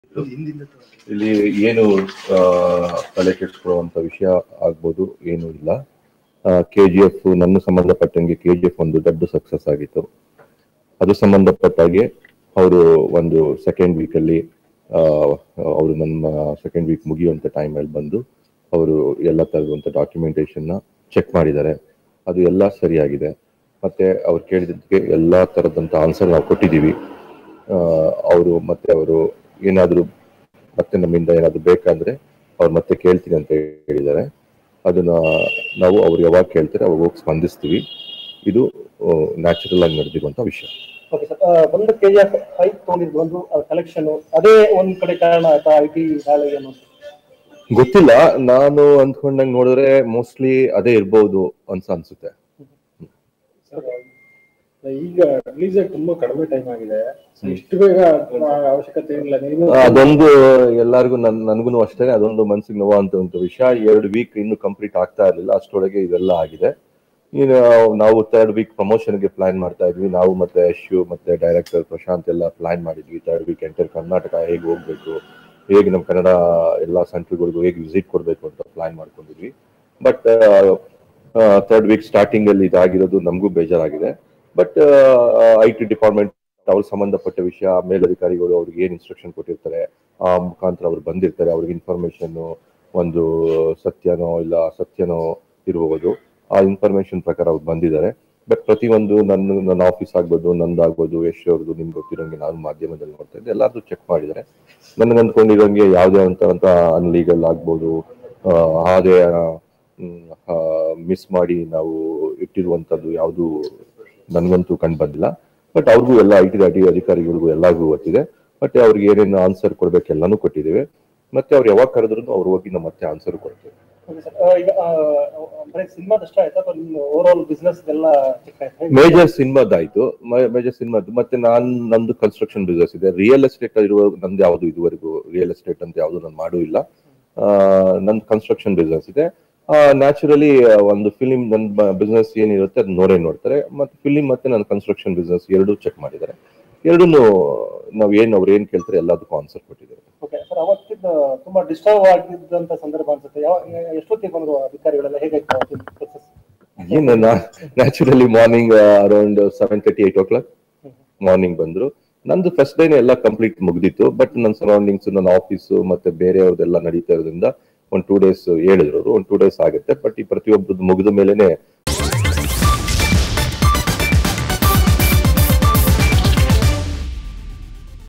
ಇಲ್ಲಿ ಏನು ಆ, ತಲೆ ಕೆಡಿಸ್ಕೊಳ್ಳುವಂತ ವಿಷಯ ಆಗ್ಬೋದು ಏನು ಇಲ್ಲ ಕೆ ಜಿ ಎಫ್ ನನ್ನ ಸಂಬಂಧಪಟ್ಟಂಗೆ ಕೆ ಜಿ ಎಫ್ ಒಂದು ದೊಡ್ಡ ಸಕ್ಸಸ್ ಆಗಿತ್ತು ಅದು ಸಂಬಂಧಪಟ್ಟಾಗೆ ಅವರು ಒಂದು ಸೆಕೆಂಡ್ ವೀಕಲ್ಲಿ ಅವರು ನಮ್ಮ ಸೆಕೆಂಡ್ ವೀಕ್ ಮುಗಿಯುವಂತ ಟೈಮಲ್ಲಿ ಬಂದು ಅವರು ಎಲ್ಲ ತರದಂತ ಡಾಕ್ಯುಮೆಂಟೇಶನ್ ನ ಚೆಕ್ ಮಾಡಿದ್ದಾರೆ ಅದು ಎಲ್ಲ ಸರಿಯಾಗಿದೆ ಮತ್ತೆ ಅವ್ರು ಕೇಳಿದ್ದಕ್ಕೆ ಎಲ್ಲ ತರದಂತ ಆನ್ಸರ್ ನಾವು ಕೊಟ್ಟಿದ್ದೀವಿ ಅವರು ಮತ್ತೆ ಅವರು ಏನಾದರೂ ಮತ್ತೆ ನಮ್ಮಿಂದ ಏನಾದ್ರು ಬೇಕಾದ್ರೆ ಅವ್ರು ಮತ್ತೆ ಕೇಳ್ತೀನಿ ಅಂತ ಹೇಳಿದ್ದಾರೆ ಅದನ್ನ ನಾವು ಅವ್ರು ಯಾವಾಗ ಕೇಳ್ತಾರೆ ಅವಾಗ ಹೋಗಿ ಸ್ಪಂದಿಸ್ತೀವಿ ಇದು ನ್ಯಾಚುರಲ್ ಆಗಿ ನಡೆದಿರುವಂತ ವಿಷಯ ಓಕೆ ಸರ್ ಒಂದು ಕೆ ಜಿ ಎಫ್ ಐಕ್ ತೊಗೊಂಡಿದ್ದು ಒಂದು ಕಲೆಕ್ಷನ್ ಅದೇ ಒಂದ್ ಕಡೆ ಕಾರಣ ಆಯ್ತಾ ಐ ಟಿ ದಾಳಿಗೆ ಅನ್ನೋದು ಗೊತ್ತಿಲ್ಲ ನಾನು ಅಂದ್ಕೊಂಡಂಗೆ ನೋಡಿದ್ರೆ ಮೋಸ್ಟ್ಲಿ ಅದೇ ಇರ್ಬೋದು ಅನ್ಸ ಅನ್ಸುತ್ತೆ ಈಗ ರಿಲೀಸ್ ಆಗಿ ತುಂಬಾ ಕಡಿಮೆ ಟೈಮ್ ಆಗಿದೆ So, ಇಷ್ಟು ಬೇಗ ಆ ಅವಶ್ಯಕತೆ ಇಲ್ಲ ನೀನು ಅದೊಂದು ಎಲ್ಲರಿಗೂ ನನ್ ನನಗೂ ಅಷ್ಟೇ ಅದೊಂದು ಮನ್ಸಿಗೆ ನೋವಾಂತ ಒಂದು ವಿಷಯ ಎರಡು ವೀಕ್ ಇನ್ನು ಕಂಪ್ಲೀಟ್ ಆಗ್ತಾ ಇರ್ಲಿಲ್ಲ ಅಷ್ಟರೊಳಗೆ ಇದೆಲ್ಲ ಆಗಿದೆ ಇನ್ನು ನಾವು ಥರ್ಡ್ ವೀಕ್ ಪ್ರಮೋಷನ್ಗೆ ಪ್ಲಾನ್ ಮಾಡ್ತಾ ಇದ್ವಿ ನಾವು ಮತ್ತೆ ಯಶು ಮತ್ತೆ ಡೈರೆಕ್ಟರ್ ಪ್ರಶಾಂತ್ ಎಲ್ಲ ಪ್ಲಾನ್ ಮಾಡಿದ್ವಿ ಥರ್ಡ್ ವೀಕ್ ಎಂಟರ್ ಕರ್ನಾಟಕ ಹೇಗೆ ಹೋಗ್ಬೇಕು ಹೇಗೆ ನಮ್ಮ ಕನ್ನಡ ಎಲ್ಲ ಸೆಂಟ್ರಿಗಳಿಗೂ ಹೇಗೆ ವಿಸಿಟ್ ಕೊಡಬೇಕು ಅಂತ ಪ್ಲಾನ್ ಮಾಡ್ಕೊಂಡಿದ್ವಿ ಬಟ್ ಥರ್ಡ್ ವೀಕ್ ಸ್ಟಾರ್ಟಿಂಗ್ ಅಲ್ಲಿ ಇದಾಗಿರೋದು ನಮಗೂ ಬೇಜಾರಾಗಿದೆ ಬಟ್ ಐ ಟಿ ಡಿಪಾರ್ಟ್ಮೆಂಟ್ ಅವ್ರಿಗೆ ಸಂಬಂಧಪಟ್ಟ ವಿಷಯ ಮೇಲಧಿಕಾರಿಗಳು ಅವ್ರಿಗೆ ಏನ್ ಇನ್ಸ್ಟ್ರಕ್ಷನ್ ಕೊಟ್ಟಿರ್ತಾರೆ ಆ ಮುಖಾಂತರ ಅವ್ರು ಬಂದಿರ್ತಾರೆ ಅವ್ರಿಗೆ ಇನ್ಫಾರ್ಮೇಶನ್ ಒಂದು ಸತ್ಯನೋ ಇಲ್ಲ ಅಸತ್ಯನೋ ಇರಬಹುದು ಆ ಇನ್ಫಾರ್ಮೇಶನ್ ಪ್ರಕಾರ ಅವ್ರು ಬಂದಿದ್ದಾರೆ ಬಟ್ ಪ್ರತಿಯೊಂದು ನನ್ನ ನನ್ನ ಆಫೀಸ್ ಆಗ್ಬೋದು ನಂದಾಗ್ಬೋದು ಯಶ್ ಅವ್ರದ್ದು ನಿಮ್ಗೆ ಗೊತ್ತಿರೋಂಗೆ ನಾನು ಮಾಧ್ಯಮದಲ್ಲಿ ನೋಡ್ತಾ ಇದ್ದೆ ಎಲ್ಲಾರ್ದು ಚೆಕ್ ಮಾಡಿದ್ದಾರೆ ನನಗೆ ಅಂದ್ಕೊಂಡಿರೋಂಗೆ ಯಾವುದೇ ಅಂತ ಅನ್ಲೀಗಲ್ ಆಗ್ಬೋದು ಆ, ಹಾಗೆ ಮಿಸ್ ಮಾಡಿ ನಾವು ಇಟ್ಟಿರುವಂತದ್ದು ಯಾವುದು ನನಗಂತೂ ಕಂಡು ಬಂದಿಲ್ಲ ಬಟ್ ಅವ್ರಿಗೂ ಎಲ್ಲ ಐ ಟಿ ಐ ಅಧಿಕಾರಿಗಳಿಗೂ ಎಲ್ಲರಿಗೂ ಗೊತ್ತಿದೆ ಮತ್ತೆ ಅವ್ರಿಗೆ ಏನೇನು ಆನ್ಸರ್ ಕೊಡ್ಬೇಕು ಎಲ್ಲಾನು ಕೊಟ್ಟಿದ್ದೇವೆ ಮತ್ತೆ ಅವ್ರು ಯಾವಾಗ ಕರೆದ್ರು ಅವ್ರು ಹೋಗಿ ನಮ್ಮ ಮತ್ತೆ ಆನ್ಸರ್ ಕೊಡ್ತೇವೆ ಓಕೆ ಸರ್ ಈಗ ಆ, ಬರೀ ಸಿನಿಮಾದಷ್ಟೇ ಆಯ್ತಾ ಅಥವಾ ನಿಮ್ಮ ಓವರ್ ಆಲ್ ಬಿಸ್ನೆಸ್ ಎಲ್ಲ ಚೆಕ್ ಆಯ್ತಾ ಮೇಜರ್ ಸಿನಿಮಾದಾಯ್ತು ಮೇಜರ್ ಸಿನಿಮಾದ್ದು ಮತ್ತೆ ನಾನ್ ನಂದು ಕನ್ಸ್ಟ್ರಕ್ಷನ್ ಬಿಸ್ನೆಸ್ ಇದೆ ರಿಯಲ್ ಎಸ್ಟೇಟ್ ಇರುವ ನಂದು ಯಾವುದು ಇದುವರೆಗೂ ರಿಯಲ್ ಎಸ್ಟೇಟ್ ಅಂತ ಯಾವುದು ನಾನು ಮಾಡೂ ಇಲ್ಲ ಆ, ನಂದು ಕನ್ಸ್ಟ್ರಕ್ಷನ್ ಬಿಸ್ನೆಸ್ ಇದೆ ನ್ಯಾಚುರಲಿ ಒಂದು ಫಿಲಿಂ ನನ್ನ ಬಿಸ್ನೆಸ್ ಏನಿರುತ್ತೆ ಅದು ನೋಡೇ ನೋಡ್ತಾರೆ ಮತ್ತೆ ಫಿಲಿಂ ಮತ್ತೆ ನನ್ನ ಕನ್ಸ್ಟ್ರಕ್ಷನ್ ಬಿಸ್ನೆಸ್ ಎರಡೂ ಚೆಕ್ ಮಾಡಿದ್ದಾರೆ ಎರಡೂ ನಾವ್ ಏನ್ ಅವ್ರು ಏನ್ ಕೇಳ್ತಾರೆ ಎಲ್ಲದಕ್ಕೂ ಆನ್ಸರ್ ಕೊಟ್ಟಿದ್ದಾರೆ ಓಕೆ ಸರ್ ಅವತ್ತಿನ ತುಂಬಾ ಡಿಸ್ಟರ್ಬ್ ಆಗಿದ್ದಂತ ಸಂದರ್ಭ ಅನ್ಸುತ್ತೆ ಯಾವ ಎಷ್ಟೊತ್ತಿಗೆ ಬಂದ್ರು ಅಧಿಕಾರಿಗಳೆಲ್ಲ ಹೇಗಾಯ್ತು ಅವತ್ತಿನ process? ಏನು naturally morning around seven thirty eight o'clock morning ಬಂದ್ರು ನಂದು ಫಸ್ಟ್ ಡೇನೆ ಎಲ್ಲ ಕಂಪ್ಲೀಟ್ ಮುಗ್ದಿತ್ತು ಬಟ್ ನನ್ನ ಸರೌಂಡಿಂಗ್ಸ್ ನನ್ನ ಆಫೀಸು ಮತ್ತೆ ಬೇರೆಯವ್ರದ್ದೆಲ್ಲ ನಡೀತಾ ಇರೋದ್ರಿಂದ ಒಂದು ಟೂ ಡೇಸ್ ಹೇಳಿದ್ರು ಒಂದು ಟೂ ಡೇಸ್ ಆಗುತ್ತೆ ಬಟ್ ಈ ಪ್ರತಿಯೊಬ್ಬರದ್ದು ಮುಗಿದ ಮೇಲೆನೆ